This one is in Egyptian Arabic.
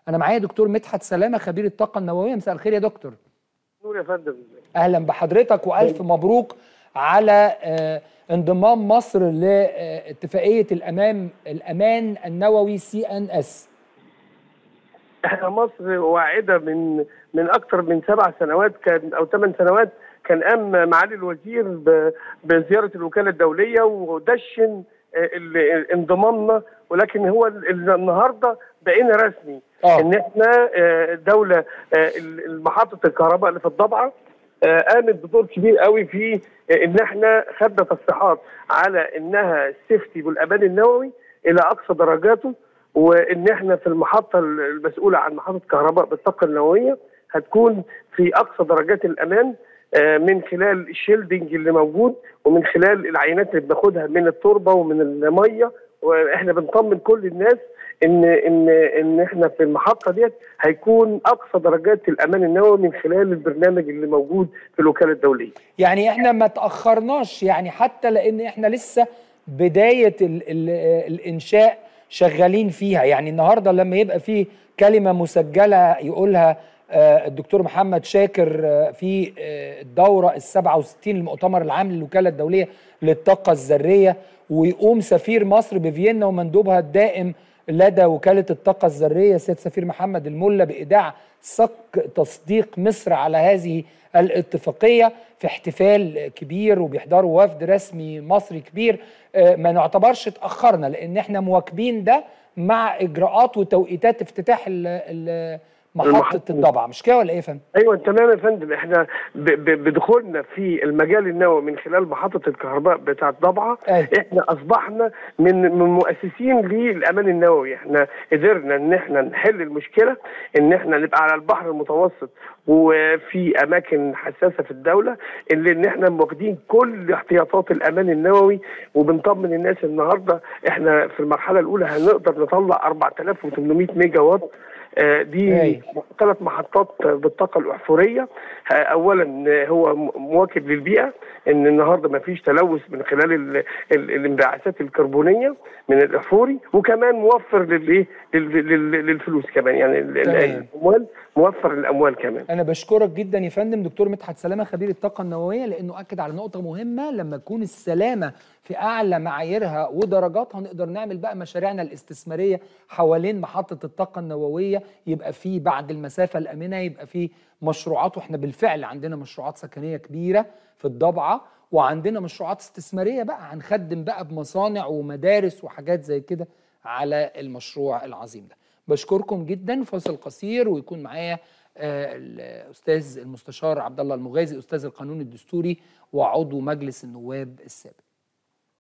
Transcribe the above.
انا معايا دكتور مدحت سلامه خبير الطاقه النوويه مساء الخير يا دكتور نور يا فندم اهلا بحضرتك والف مبروك على آه، انضمام مصر لاتفاقيه الامام الامان النووي سي ان اس احنا مصر واعده من من اكثر من سبع سنوات كان او ثمان سنوات كان قام معالي الوزير ب- بزياره الوكاله الدوليه ودشن آه، ال- انضمامنا ولكن هو ال- ال- النهارده بقينا رسمي آه. ان احنا آه، دوله آه، ال- محطه الكهرباء اللي في الضبعه آه، قامت بدور كبير قوي في آه، ان احنا خدنا تصريحات على انها السيفتي والامان النووي الى اقصى درجاته وان احنا في المحطه المسؤوله عن محطه كهرباء بالطاقه النوويه هتكون في اقصى درجات الامان آه، من خلال الشيلدنج اللي موجود ومن خلال العينات اللي بناخدها من التربه ومن الميه واحنا بنطمن كل الناس ان ان ان احنا في المحطه ديت هيكون اقصى درجات الامان النووي من خلال البرنامج اللي موجود في الوكاله الدوليه. يعني احنا ما تاخرناش يعني حتى لان احنا لسه بدايه ال ال الانشاء شغالين فيها يعني النهارده لما يبقى في كلمه مسجله يقولها آه، الدكتور محمد شاكر آه، في آه، الدوره ال 67 للمؤتمر العام للوكاله الدوليه للطاقه الذريه ويقوم سفير مصر بفيينا ومندوبها الدائم لدى وكاله الطاقه الذريه سيد سفير محمد الملا بايداع صك تصديق مصر على هذه الاتفاقيه في احتفال كبير وبيحضروا وفد رسمي مصري كبير آه، ما نعتبرش اتاخرنا لان احنا مواكبين ده مع اجراءات وتوقيتات افتتاح ال- ال- محطه المحطة. الضبعه مش كده ولا ايه يا فندم؟ ايوه تمام يا فندم احنا ب- ب- بدخولنا في المجال النووي من خلال محطه الكهرباء بتاعه ضبعه أيوة. احنا اصبحنا من من مؤسسين للامان النووي احنا قدرنا ان احنا نحل المشكله ان احنا نبقى على البحر المتوسط وفي اماكن حساسه في الدوله اللي ان احنا واخدين كل احتياطات الامان النووي وبنطمن الناس النهارده احنا في المرحله الاولى هنقدر نطلع 4800 ميجا وات آه، دي أيوة. ثلاث محطات بالطاقه الاحفوريه آه، اولا آه، هو م- مواكب للبيئه ان النهارده ما فيش تلوث من خلال ال ال الانبعاثات الكربونيه من الاحفوري وكمان موفر للايه لل- لل- للفلوس كمان يعني ال- ال- تمام. الاموال موفر الاموال كمان انا بشكرك جدا يا فندم دكتور مدحت سلامه خبير الطاقه النوويه لانه اكد على نقطه مهمه لما تكون السلامه في اعلى معاييرها ودرجاتها نقدر نعمل بقى مشاريعنا الاستثماريه حوالين محطه الطاقه النوويه يبقى في بعد المسافه الامنه يبقى في مشروعات واحنا بالفعل عندنا مشروعات سكنيه كبيره في الضبعه وعندنا مشروعات استثماريه بقى هنخدم بقى بمصانع ومدارس وحاجات زي كده على المشروع العظيم ده بشكركم جدا فاصل قصير ويكون معايا آه، الاستاذ المستشار عبد الله المغازي استاذ القانون الدستوري وعضو مجلس النواب السابق